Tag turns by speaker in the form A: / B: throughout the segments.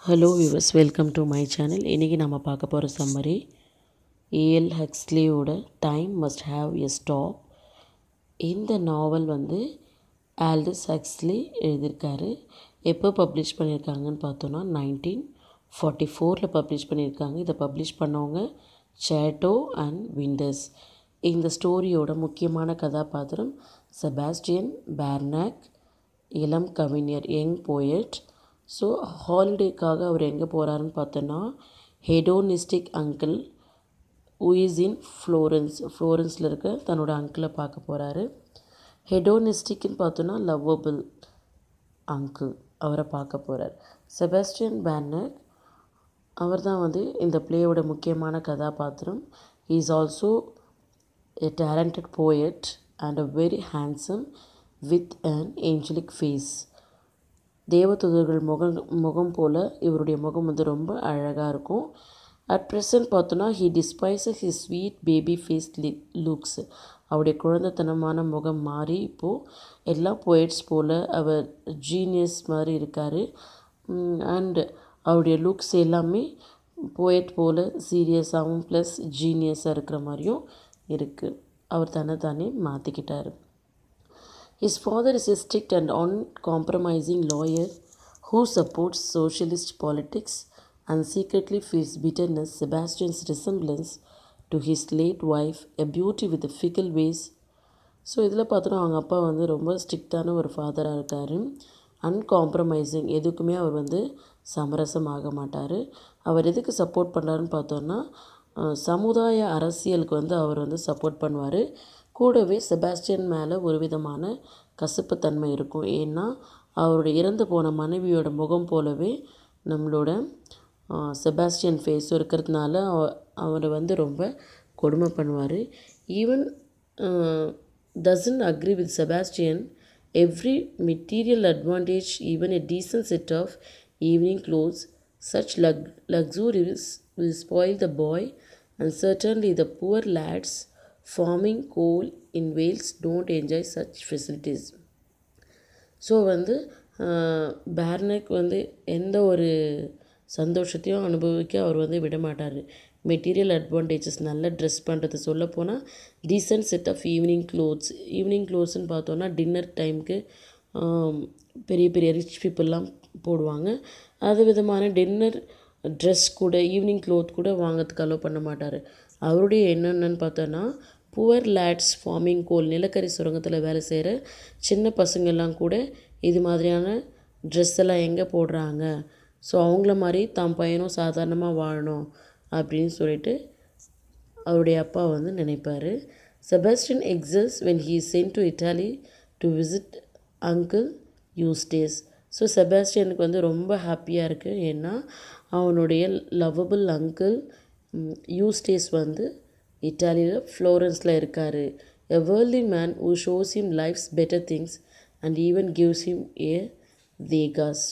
A: Hello viewers welcome to my channel இன்றைக்கி நம்ம பார்க்க போகிற சம்மரி ஏஎல் ஹக்ஸ்லியோட time must have a stop இந்த நாவல் வந்து ஆல்டஸ் ஹக்ஸ்லி எழுதியிருக்காரு எப்போ பப்ளிஷ் பண்ணியிருக்காங்கன்னு பார்த்தோன்னா நைன்டீன் ஃபார்ட்டி ஃபோரில் பப்ளிஷ் பண்ணியிருக்காங்க இதை பப்ளிஷ் பண்ணவங்க சேட்டோ அண்ட் விண்டர்ஸ் இந்த ஸ்டோரியோட முக்கியமான கதாபாத்திரம் செபாஸ்டியன் பேர்னாக் இளம் கவிஞர் யங் போயட் ஸோ ஹாலிடேக்காக அவர் எங்கே போகிறாருன்னு பார்த்தோன்னா ஹெடோனிஸ்டிக் அங்கிள் உயிஸ் இன் ஃப்ளோரன்ஸ் ஃப்ளோரன்ஸில் இருக்க தன்னோட அங்கிளை பார்க்க போகிறாரு ஹெடோனிஸ்டிக்னு பார்த்தோன்னா லவ்வபிள் அங்கிள் அவரை பார்க்க போகிறார் செபாஸ்டியன் பேர்னக் அவர் தான் வந்து இந்த பிளேயோட முக்கியமான கதாபாத்திரம் is also a talented poet and a very handsome with an angelic face தேவதூதர்கள் முகம் முகம் போல் இவருடைய முகம் வந்து ரொம்ப அழகாக இருக்கும் அட் ப்ரெசன்ட் பார்த்தோன்னா he despises his sweet baby face lee looks அவருடைய குழந்தைத்தனமான முகம் மாறி இப்போது எல்லா போயட்ஸ் போல் அவர் ஜீனியஸ் மாதிரி இருக்கார் அண்ட் அவருடைய லுக்ஸ் எல்லாமே போயட் போல் சீரியஸாகவும் ப்ளஸ் ஜீனியஸாக இருக்கிற மாதிரியும் இருக்குது அவர் தன்னை தானே மாற்றிக்கிட்டார் His father is a strict and uncompromising lawyer who supports socialist politics and secretly feels bitterness Sebastian's resemblance to his late wife, a beauty with the fickle ways. So இதில் பார்த்தோன்னா அவங்க அப்பா வந்து ரொம்ப ஸ்ட்ரிக்டான ஒரு ஃபாதராக இருக்கார் அன்காம்ப்ரமைசிங் எதுக்குமே அவர் வந்து சமரசம் ஆக மாட்டார் அவர் எதுக்கு சப்போர்ட் பண்ணுறாருன்னு பார்த்தோன்னா சமுதாய அரசியலுக்கு வந்து அவர் வந்து சப்போர்ட் பண்ணுவார் கூடவே செபாஸ்டியன் மேலே ஒரு விதமான கசப்புத்தன்மை இருக்கும் ஏன்னா அவருடைய இறந்து போன மனைவியோட முகம் போலவே நம்மளோட செபாஸ்டியன் ஃபேஸ் இருக்கிறதுனால அவரை வந்து ரொம்ப கொடுமை பண்ணுவார் even doesn't agree with Sebastian every material advantage even a decent set of evening clothes such luck luxuries will spoil the boy and certainly the poor lads farming coal in Wales don't enjoy such facilities so வந்து Barnack வந்து எந்த ஒரு சந்தோஷத்தையும் அனுபவிக்க அவர் வந்து விட மாட்டார் material advantages நல்லா ட்ரெஸ் பண்ணுறது சொல்லப்போனால் decent set of evening clothes evening க்ளோத்ஸ்னு பார்த்தோன்னா டின்னர் டைமுக்கு பெரிய பெரிய ரிச் பீப்புளெலாம் போடுவாங்க அது விதமான டின்னர் ட்ரெஸ் கூட ஈவினிங் க்ளோத் கூட வாங்கிறதுக்கு அலோவ் பண்ண மாட்டார் அவருடைய என்னென்னு பார்த்தோன்னா புவர் லேட்ஸ் ஃபார்மிங் கோல் நிலக்கரி சுரங்கத்தில் வேலை செய்கிற சின்ன பசங்கள்லாம் கூட இது மாதிரியான ட்ரெஸ் எல்லாம் எங்கே போடுறாங்க ஸோ அவங்கள மாதிரி தான் பையனும் சாதாரணமாக வாழணும் அப்படின்னு சொல்லிட்டு அவருடைய அப்பா வந்து நினைப்பார் Sebastian excess when he sent to Italy to visit uncle Eustace so செபாஸ்டியனுக்கு வந்து ரொம்ப ஹாப்பியாக இருக்குது ஏன்னா அவனுடைய லவ்வபிள் அங்கிள் யூஸ்டேஸ் வந்து இட்டாலியில் ஃப்ளோரன்ஸில் இருக்கார் a worldly man who shows him life's better things and even gives him a Degas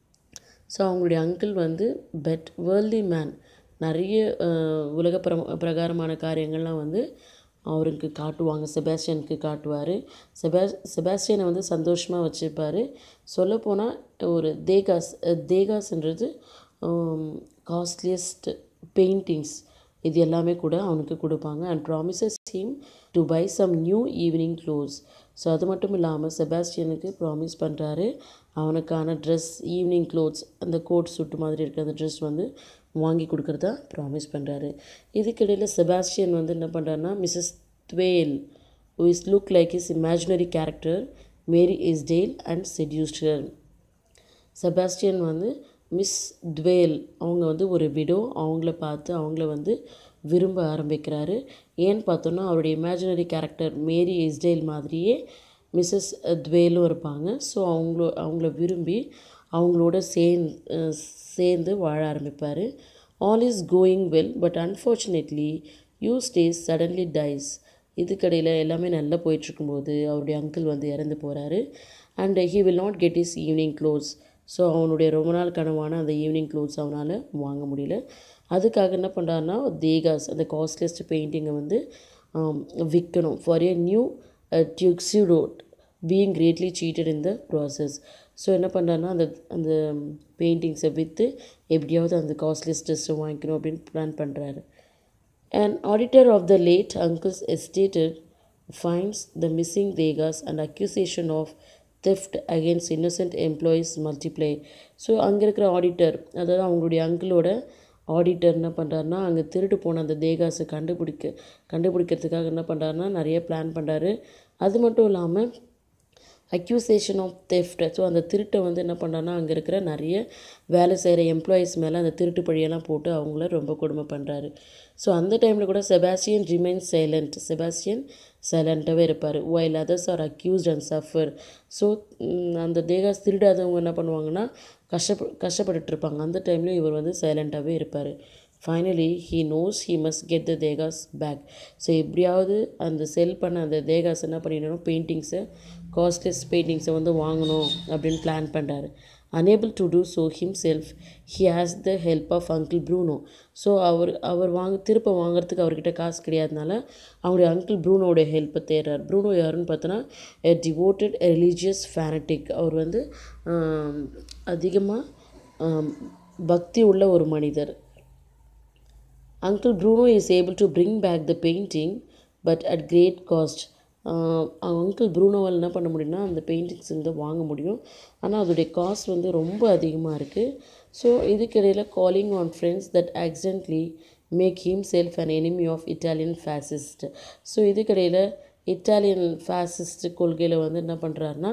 A: so அவங்களுடைய அங்கிள் வந்து பெட் வேர்ல்டி மேன் நிறைய உலக பிர பிரகாரமான காரியங்கள்லாம் வந்து அவருக்கு காட்டுவாங்க செபாஸ்டியனுக்கு காட்டுவார் செபா செபாஸ்டியனை வந்து சந்தோஷமாக வச்சுருப்பார் சொல்லப்போனால் ஒரு தேகாஸ் தேகாஸ்ன்றது காஸ்ட்லியஸ்ட் பெயிண்டிங்ஸ் இது எல்லாமே கூட அவனுக்கு கொடுப்பாங்க and promises him to buy some new evening clothes so அது மட்டும் இல்லாமல் செபாஸ்டியனுக்கு ப்ராமிஸ் பண்ணுறாரு அவனுக்கான ட்ரெஸ் ஈவினிங் க்ளோத்ஸ் அந்த கோட் சுட்டு மாதிரி இருக்கிற அந்த ட்ரெஸ் வந்து வாங்கி கொடுக்குறதா ப்ராமிஸ் பண்ணுறாரு இதுக்கிடையில் செபாஸ்டியன் வந்து என்ன பண்ணுறாருனா Mrs Thwale who is look like is imaginary character Mary is tale and seducer Sebastian வந்து மிஸ் த்வேல் அவங்க வந்து ஒரு விடோ அவங்கள பார்த்து அவங்கள வந்து விரும்ப ஆரம்பிக்கிறாரு ஏன்னு பார்த்தோன்னா அவருடைய இமேஜினரி கேரக்டர் மேரி இஸ்டேல் மாதிரியே மிஸ்ஸஸ் த்வேலும் இருப்பாங்க ஸோ அவங்கள அவங்கள விரும்பி அவங்களோட சேர்ந்து சேர்ந்து வாழ ஆரம்பிப்பார் all is going well but unfortunately Eustace suddenly dies இதுக்கடையில் எல்லாமே நல்லா போயிட்டுருக்கும்போது அவருடைய அங்கிள் வந்து இறந்து போகிறாரு and he will not get is evening clothes so அவனுடைய ரொம்ப நாள் கனவான அந்த ஈவினிங் க்ளோத்ஸ் அவனால் வாங்க முடியல அதுக்காக என்ன பண்ணுறாருனா தேகாஸ் அந்த காஸ்ட்லியஸ்ட் பெயிண்டிங்கை வந்து விற்கணும் for a new tuxedo being greatly cheated in the process so என்ன பண்ணுறாருன்னா அந்த அந்த பெயிண்டிங்ஸை விற்று எப்படியாவது அந்த காஸ்ட்லி ஸ்ட்ரெஸ்ஸை வாங்கிக்கணும் அப்படின்னு பிளான் பண்ணுறாரு An auditor of the late uncle's estate finds the missing Degas and accusation of theft against innocent employees multiply. So அங்கே இருக்கிற ஆடிட்டர் அதாவது அவங்களுடைய அங்கிளோட ஆடிட்டர் என்ன பண்ணுறாருனா அங்கே திருட்டு போன அந்த தேகாஸை கண்டுபிடிக்க கண்டுபிடிக்கிறதுக்காக என்ன பண்ணுறாருனா நிறைய பிளான் பண்ணுறாரு அது மட்டும் இல்லாமல் அக்யூசேஷன் ஆஃப் தெஃப்ட் ஸோ அந்த திருட்டை வந்து என்ன பண்ணான்னா அங்கே இருக்கிற நிறைய வேலை செய்கிற எம்ப்ளாயீஸ் மேலே அந்த திருட்டு பழியெல்லாம் போட்டு அவங்கள ரொம்ப கொடுமை பண்ணுறாரு ஸோ அந்த டைமில் கூட செபாஸ்டியன் ரிமைன் சைலண்ட் செபாஸ்டியன் சைலண்ட்டாகவே இருப்பார் while others are accused and suffer so அந்த தேகாஸ் திருடாதவங்க என்ன பண்ணுவாங்கன்னா கஷ்டப்ப கஷ்டப்பட்டுட்டு இருப்பாங்க அந்த டைம்லையும் இவர் வந்து சைலண்ட்டாகவே இருப்பார் finally he knows he must get the Degas back so எப்படியாவது அந்த செல் பண்ண அந்த தேகாஸ் என்ன பண்ணிடணும் பெயிண்டிங்ஸை காஸ்ட்லெஸ் பெயிண்டிங்ஸை வந்து வாங்கணும் அப்படின்னு பிளான் பண்ணுறாரு unable to do so himself he has the help of uncle bruno so அவர் அவர் வாங்க திருப்ப வாங்குறதுக்கு அவர்கிட்ட காசு கிடையாதுனால அவங்களுடைய அங்கிள் ப்ரூனோடைய ஹெல்ப்பை தேடுறார் ப்ரூனோ யாருன்னு பார்த்தோன்னா எ டிவோட்டட் ரிலீஜியஸ் ஃபேனட்டிக் அவர் வந்து அதிகமாக பக்தி உள்ள ஒரு மனிதர் Uncle Bruno is able to bring back the painting, but at great cost. Uncle ப்ரூனோவால் என்ன பண்ண முடியும்னா அந்த பெயிண்டிங்ஸ் வந்து வாங்க முடியும் ஆனால் அதோடைய காஸ்ட் வந்து ரொம்ப அதிகமாக இருக்குது ஸோ இதுக்கிடையில் calling on friends that accidentally make him self an enemy of Italian fascist so இதுக்கிடையில் இட்டாலியன் ஃபேசிஸ்ட் கொள்கையில் வந்து என்ன பண்ணுறாருன்னா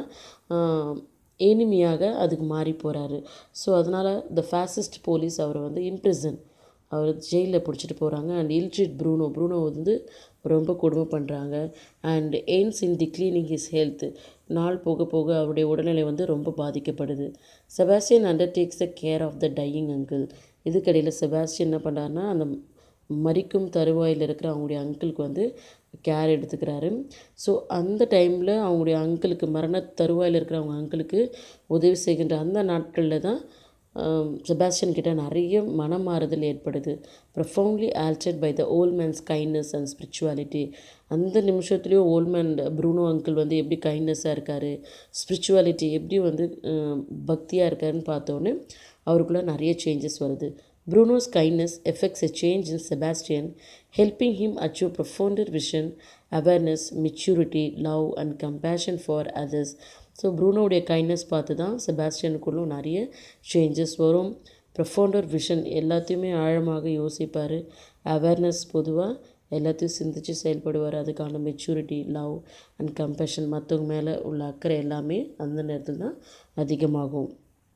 A: எனிமியாக அதுக்கு மாறி போகிறாரு ஸோ அதனால் த ஃபேசிஸ்ட் போலீஸ் அவரை வந்து இம்ப்ரிசன் அவர் ஜெயிலில் பிடிச்சிட்டு போகிறாங்க அண்ட் இல்ட்ரிட் ப்ரூனோ ப்ரூனோ வந்து ரொம்ப கொடுமை பண்ணுறாங்க and aims in declining his health நாள் போக போக அவருடைய உடல்நிலை வந்து ரொம்ப பாதிக்கப்படுது Sebastian undertakes the care of the dying uncle இதுக்கடையில் செபாஸ்டியன் என்ன பண்ணுறாருன்னா அந்த மறிக்கும் தருவாயில் இருக்கிற அவங்களுடைய அங்கிளுக்கு வந்து கேர் எடுத்துக்கிறாரு ஸோ அந்த டைமில் அவங்களுடைய அங்கிளுக்கு மரண தருவாயில் இருக்கிற அவங்க அங்கிளுக்கு உதவி செய்கின்ற அந்த நாட்களில் தான் செபாஸ்டியன் கிட்ட நிறைய மனமாறுதல் ஏற்படுது profoundly altered by the old man's kindness and spirituality அந்த நிமிஷத்துலேயும் ஓல்ட் மேன் ப்ரூனோ அங்கிள் வந்து எப்படி கைண்ட்னஸாக இருக்கார் ஸ்பிரிச்சுவாலிட்டி எப்படி வந்து பக்தியாக இருக்காருன்னு பார்த்தோன்னே அவருக்குள்ளே நிறைய சேஞ்சஸ் வருது Bruno's kindness affects a change in Sebastian, helping him achieve profounder vision, awareness, maturity, love, and compassion for others. So ப்ரூனோடைய கைண்ட்னஸ் பார்த்து தான் செபாஸ்டியனுக்குள்ளும் நிறைய சேஞ்சஸ் வரும் ப்ரொஃபவுண்டர் விஷன் எல்லாத்தையுமே ஆழமாக யோசிப்பார் அவேர்னஸ் பொதுவாக எல்லாத்தையும் சிந்தித்து செயல்படுவார் அதுக்கான மெச்சூரிட்டி லவ் அண்ட் கம்பேஷன் மற்றவங்க மேலே உள்ள அக்கறை எல்லாமே அந்த நேரத்தில் தான் அதிகமாகும்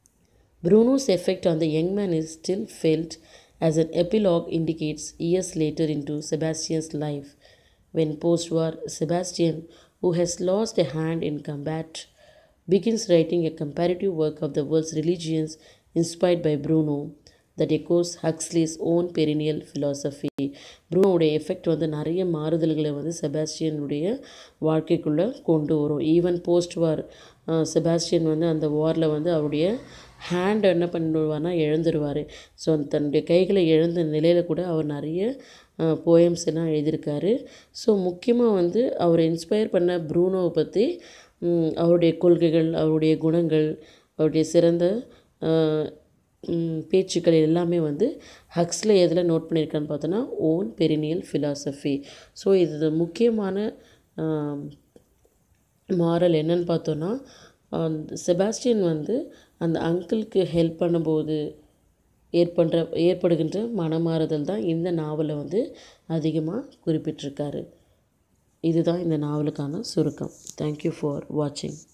A: Bruno's effect on the young man is still felt as an epilogue indicates years later into Sebastian's life. When post war, Sebastian, who has lost a hand in combat, begins writing a comparative work of the world's religions inspired by Bruno that echoes Huxley's own perennial philosophy. ப்ரூனோடைய effect வந்து நிறைய மாறுதல்களை வந்து செபாஸ்டியனுடைய வாழ்க்கைக்குள்ளே கொண்டு வரும் even post வார் செபாஸ்டியன் வந்து அந்த வாரில் வந்து அவருடைய ஹேண்ட் என்ன பண்ணிடுவார்னா இழந்துருவார் ஸோ தன்னுடைய கைகளை இழந்த நிலையில் கூட அவர் நிறைய போயம்ஸ் எல்லாம் எழுதியிருக்காரு ஸோ முக்கியமாக வந்து அவரை இன்ஸ்பயர் பண்ண ப்ரூனோவை பற்றி அவருடைய கொள்கைகள் அவருடைய குணங்கள் அவருடைய சிறந்த பேச்சுக்கள் எல்லாமே வந்து ஹக்ஸில் எதில் நோட் பண்ணியிருக்கான்னு பார்த்தோன்னா ஓன் பெரினியல் ஃபிலாசபி ஸோ இது முக்கியமான மாரல் என்னன்னு பார்த்தோன்னா செபாஸ்டியன் வந்து அந்த அங்கிளுக்கு ஹெல்ப் பண்ணும்போது ஏற்படுற ஏற்படுகின்ற மனமாறுதல் தான் இந்த நாவலை வந்து அதிகமாக குறிப்பிட்டிருக்காரு இதுதான் இந்த நாவலுக்கான சுருக்கம் தேங்க்யூ ஃபார் வாட்சிங்